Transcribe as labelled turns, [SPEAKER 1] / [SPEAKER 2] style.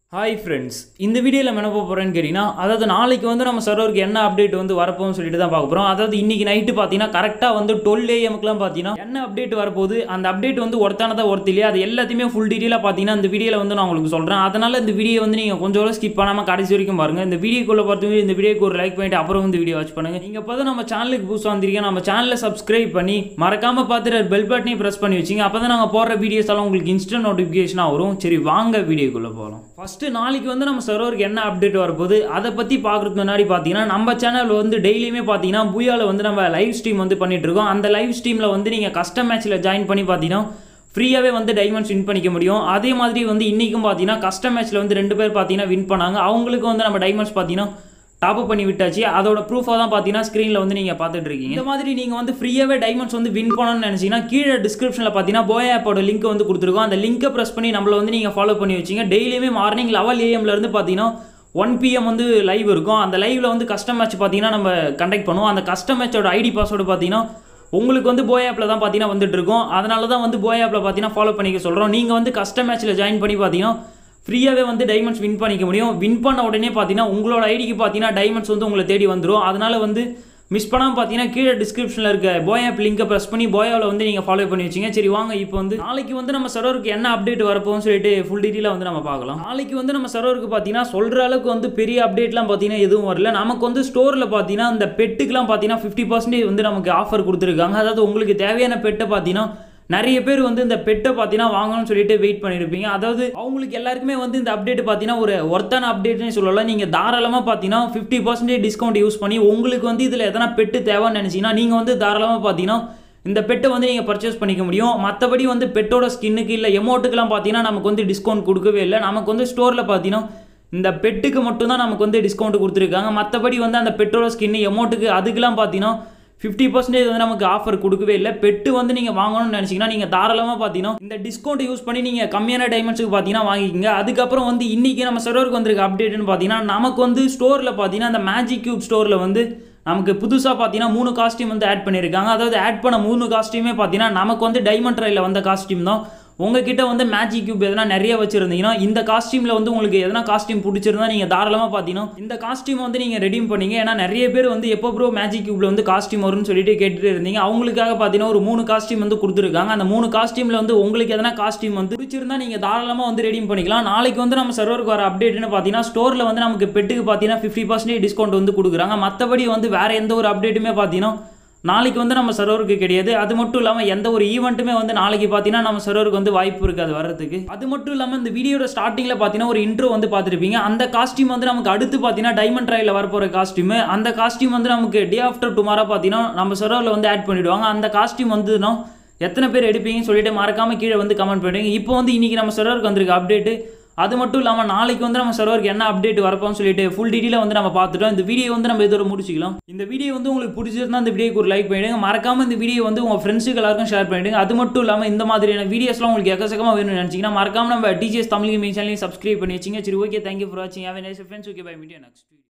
[SPEAKER 1] hi friends இந்த வீடியோவில் என்ன போக போகிறேன்னு கேட்டிங்கன்னா அதாவது நாளைக்கு வந்து நம்ம சர்வருக்கு என்ன அப்டேட் வந்து வரப்போகும்னு சொல்லிட்டு தான் பார்க்க போகிறோம் அதாவது இன்னைக்கு நைட்டு பார்த்தீங்கன்னா கரெக்டாக வந்து டுவெல் ஏஎம்க்குலாம் பார்த்தீங்கன்னா என்ன அப்டேட் வரப்போகுது அந்த அப்டேட் வந்து ஒருத்தானதா ஒருத்த இல்லையா அது எல்லாத்தையுமே ஃபுல் டீட்டெயிலாக பார்த்தீங்கன்னா இந்த வீடியோவில் வந்து நான் உங்களுக்கு சொல்கிறேன் அதனால் இந்த வீடியோ வந்து நீங்கள் கொஞ்சம் ஸ்கிப் பண்ணாமல் கடைசி வரைக்கும் பாருங்கள் இந்த வீடியோக்குள்ளே பார்த்து இந்த வீடியோக்கு ஒரு லைக் பண்ணிட்டு அப்புறம் வந்து வீடியோ வாட்ச் பண்ணுங்கள் நீங்கள் இப்போ தான் நம்ம சேனலுக்கு புதுசாக வந்திருக்கீங்க நம்ம சேனலை சப்ஸ்கிரைப் பண்ணி மறக்காமல் பார்த்துட்டு பெல் பட்டனையும் ப்ரெஸ் பண்ணி வச்சிங்க அப்போ தான் நாங்கள் போடுற வீடியோஸ் எல்லாம் உங்களுக்கு இன்ஸ்டன்ட் நோட்டிஃபிகேஷனாக வரும் சரி வாங்க வீடியோக்குள்ளே போகலாம் ஃபஸ்ட்டு நாளைக்கு வந்து நம்ம சர்வருக்கு என்ன அப்டேட் வரப்போகுது அதை பற்றி பார்க்குறதுக்கு முன்னாடி பார்த்தீங்கன்னா நம்ம சேனல் வந்து டெய்லியுமே பார்த்தீங்கன்னா புயாவில் வந்து நம்ம லைவ் ஸ்ட்ரீம் வந்து பண்ணிட்டு இருக்கோம் அந்த லைவ் ஸ்ட்ரீமில் வந்து நீங்கள் கஸ்டம் மேட்ச்சில் ஜாயின் பண்ணி பார்த்தீங்கன்னா ஃப்ரீயாகவே வந்து டைமண்ட்ஸ் வின் பண்ணிக்க முடியும் அதே மாதிரி வந்து இன்றைக்கும் பார்த்தீங்கன்னா கஸ்டம் மேட்ச்சில் வந்து ரெண்டு பேர் பார்த்தீங்கன்னா வின் பண்ணாங்க அவங்களுக்கு வந்து நம்ம டைமண்ட்ஸ் பார்த்தீங்கன்னா டாப் பண்ணி விட்டாச்சு அதோட ப்ரூஃபாக தான் பார்த்தீங்கன்னா ஸ்க்ரீனில் வந்து நீங்கள் பார்த்துட்டு இருக்கீங்க இந்த மாதிரி நீங்கள் வந்து ஃப்ரீயாகவே டைமண்ட்ஸ் வந்து வின் பண்ணணும்னு நினச்சிங்கன்னா கீழே டிஸ்கிரிப்ஷனில் பார்த்தீங்கன்னா போய் ஆப்போட லிங்க் வந்து கொடுத்துருக்கோம் அந்த லிங்கை ப்ரெஸ் பண்ணி நம்மளை வந்து நீங்கள் ஃபாலோ பண்ணி வச்சிங்க டெய்லியுமே மார்னிங் லெவல் ஏஎம்லேருந்து பார்த்தீங்கன்னா ஒன் பிஎம் வந்து லைவ் இருக்கும் அந்த லைவில் வந்து கஸ்டம் மேட்ச் பார்த்தீங்கன்னா நம்ம கண்டக்ட் பண்ணுவோம் அந்த கஸ்டம் மேட்சோட ஐடி பாஸ்வேர்டு பார்த்தீங்கன்னா உங்களுக்கு வந்து போய் ஆப்பில் தான் பார்த்தீங்கன்னா வந்துட்டு இருக்கும் அதனால தான் வந்து போய் ஆப்பில் பார்த்தீங்கன்னா ஃபாலோ பண்ணிக்க சொல்கிறோம் நீங்கள் வந்து கஸ்டம் மேட்ச்சில் ஜாயின் பண்ணி பார்த்தீங்கன்னா ஃப்ரீயாகவே வந்து டைமண்ட்ஸ் வின் பண்ணிக்க முடியும் வின் பண்ண உடனே பார்த்தீங்கன்னா உங்களோட ஐடிக்கு பார்த்தீங்கன்னா டைமண்ட்ஸ் வந்து உங்களை தேடி வந்துடும் அதனால வந்து மிஸ் பண்ணாமல் பார்த்தீங்கன்னா கீழே டிஸ்கிரிப்ஷனில் இருக்க போய் ஆப் லிங்கை ப்ரெஸ் பண்ணி போயாவில் வந்து நீங்கள் ஃபாலோ பண்ணி வச்சிங்க சரி வாங்க இப்போ வந்து நாளைக்கு வந்து நம்ம சர்வருக்கு என்ன அப்டேட் வரப்போகும்னு சொல்லிட்டு ஃபுல் டீட்டெயிலாக வந்து நம்ம பார்க்கலாம் நாளைக்கு வந்து நம்ம சர்வருக்கு பார்த்தீங்கன்னா சொல்கிற அளவுக்கு வந்து பெரிய அப்டேட்லாம் பார்த்தீங்கன்னா எதுவும் வரல நமக்கு வந்து ஸ்டோரில் பார்த்தீங்கன்னா இந்த பெட்டுக்கெலாம் பார்த்தீங்கன்னா ஃபிஃப்டி பர்சன்டேஜ் வந்து நமக்கு ஆஃபர் கொடுத்துருக்காங்க அதாவது உங்களுக்கு தேவையான பெட்டை பார்த்தீங்கன்னா நிறைய பேர் வந்து இந்த பெட்டை பார்த்தீங்கன்னா வாங்கணும்னு சொல்லிட்டு வெயிட் பண்ணியிருப்பீங்க அதாவது அவங்களுக்கு எல்லாருக்குமே வந்து இந்த அப்டேட் பார்த்தீங்கன்னா ஒரு ஒர்த்தான அப்டேட்னு சொல்லலாம் நீங்கள் தாராளமாக பார்த்தீங்கன்னா ஃபிஃப்டி பர்சன்டேஜ் டிஸ்கவுண்ட் யூஸ் பண்ணி உங்களுக்கு வந்து இதில் எதனா பெட்டு தேவைன்னு நினச்சிங்கன்னா நீங்கள் வந்து தாராளமாக பார்த்தீங்கன்னா இந்த பெட்டை வந்து நீங்கள் பர்ச்சேஸ் பண்ணிக்க முடியும் மற்றபடி வந்து பெட்டோட ஸ்கின்னுக்கு இல்லை எமௌண்ட்டுக்கெல்லாம் பார்த்தீங்கன்னா நமக்கு வந்து டிஸ்கவுண்ட் கொடுக்கவே இல்லை நமக்கு வந்து ஸ்டோரில் பார்த்தீங்கன்னா இந்த பெட்டுக்கு மட்டும்தான் நமக்கு வந்து டிஸ்கவுண்ட் கொடுத்துருக்காங்க மற்றபடி வந்து அந்த பெட்டோட ஸ்கின்னு எமௌண்ட்டுக்கு அதுக்கெல்லாம் பார்த்தீங்கன்னா ஃபிஃப்டி பர்சன்டேஜ் வந்து நமக்கு ஆஃபர் கொடுக்கவே இல்லை பெட்டு வந்து நீங்கள் வாங்கணும்னு நினச்சிங்கன்னா நீங்கள் தாராளமாக பார்த்தீங்கன்னா இந்த டிஸ்கவுண்ட் யூஸ் பண்ணி நீங்கள் கம்மியான டைமண்ட்ஸுக்கு பார்த்தீங்கன்னா வாங்கிக்கோங்க அதுக்கப்புறம் வந்து இன்றைக்கி நம்ம சர்வருக்கு வந்திருக்க அப்டேட்னு பார்த்தீங்கன்னா நமக்கு வந்து ஸ்டோரில் பார்த்தீங்கன்னா அந்த மேஜிக் கியூப் ஸ்டோரில் வந்து நமக்கு புதுசாக பார்த்தீங்கன்னா மூணு காஸ்டியூம் வந்து ஆட் பண்ணியிருக்காங்க அதாவது ஆட் பண்ண மூணு காஸ்டியூமே பார்த்தீங்கன்னா நமக்கு வந்து டைமண்ட் ரயிலில் வந்த காஸ்டியூம் தான் உங்ககிட்ட வந்து மேஜிக் கியூப் எதனா நிறைய வச்சுருந்தீங்கன்னா இந்த காஸ்டியூமில் வந்து உங்களுக்கு எதனா காஸ்டியூம் பிடிச்சிருந்தா நீங்கள் தாராளமாக பார்த்தீங்கன்னா இந்த காஸ்டியூம் வந்து நீங்கள் ரெடீம் பண்ணீங்க ஏன்னா நிறைய பேர் வந்து எப்போ ப்ரோ மேஜிக் கியூப்ல வந்து காஸ்டியூம் வரும்னு சொல்லிட்டு கேட்டுட்டு இருந்தீங்க அவங்களுக்காக பார்த்தீங்கன்னா ஒரு மூணு காஸ்டியூம் வந்து கொடுத்துருக்காங்க அந்த மூணு காஸ்டியூமில் வந்து உங்களுக்கு எதனா காஸ்டியூம் வந்து பிடிச்சிருந்தா நீங்கள் தாராளமாக வந்து ரெடீம் பண்ணிக்கலாம் நாளைக்கு வந்து நம்ம சர்வருக்கு வர அப்டேட்னு பார்த்தீங்கன்னா ஸ்டோரில் வந்து நமக்கு பெட்டுக்கு பார்த்தீங்கன்னா ஃபிஃப்டி பர்சன்டேஜ் டிஸ்கவுண்ட் வந்து கொடுக்குறாங்க மற்றபடி வந்து வேறு எந்த ஒரு அப்டேட்டுமே பார்த்தீங்கன்னா நாளைக்கு வந்து நம்ம சர்வருக்கு கிடையாது அது மட்டும் இல்லாமல் எந்த ஒரு ஈவெண்ட்டுமே வந்து நாளைக்கு பார்த்தீங்கன்னா நம்ம சர்வருக்கு வந்து வாய்ப்பு இருக்காது வர்றதுக்கு அது மட்டும் இல்லாமல் இந்த வீடியோட ஸ்டார்டிங்கில் பார்த்தீங்கன்னா ஒரு இன்ட்ரோ வந்து பார்த்துருப்பீங்க அந்த காஸ்டியூம் வந்து நமக்கு அடுத்து பார்த்தீங்கன்னா டைமண்ட் ட்ரையில் வரப்போகிற காஸ்டியூம் அந்த காஸ்டியூம் வந்து நமக்கு டே ஆஃப்டர் டுமாரோ பார்த்தீங்கன்னா நம்ம சர்வரில் வந்து ஆட் பண்ணிவிடுவாங்க அந்த காஸ்டியூம் வந்துன்னா எத்தனை பேர் எடுப்பீங்கன்னு சொல்லிட்டு மறக்காமல் கீழே வந்து கமெண்ட் பண்ணுறீங்க இப்போ வந்து இன்றைக்கி நம்ம சர்வருக்கு வந்திருக்க அப்டேட்டு அது மட்டும் இல்லாமல் நாளைக்கு வந்து நம்ம சர்வருக்கு என்ன அப்டேட் வரப்போம்னு சொல்லிட்டு ஃபுல் டீட்டெயிலாக வந்து நம்ம பார்த்துட்டோம் இந்த வீடியோ வந்து நம்ம இதோட முடிச்சிக்கலாம் இந்த வீடியோ வந்து உங்களுக்கு பிடிச்சிருந்தா இந்த வீடியோக்கு ஒரு லைக் பண்ணிடுங்க மறக்காம இந்த வீடியோ வந்து உங்கள் ஃப்ரெண்ட்ஸுக்கு எல்லாருக்கும் ஷேர் பண்ணிடுங்க அது மட்டும் இல்லாமல் இந்த மாதிரியான வீடியோஸ்லாம் உங்களுக்கு எக்கச்சக்கமாக வேணும்னு நினச்சிங்கன்னா மறக்காம நம்ம டிஜிஎஸ் தமிழ் மீன் சேனலையும் சப்ஸ்கிரைப் பண்ணி வச்சிங்க சரி ஓகே தேங்க்யூ ஃபார் வாட்சிங் have nice friends okay bye media next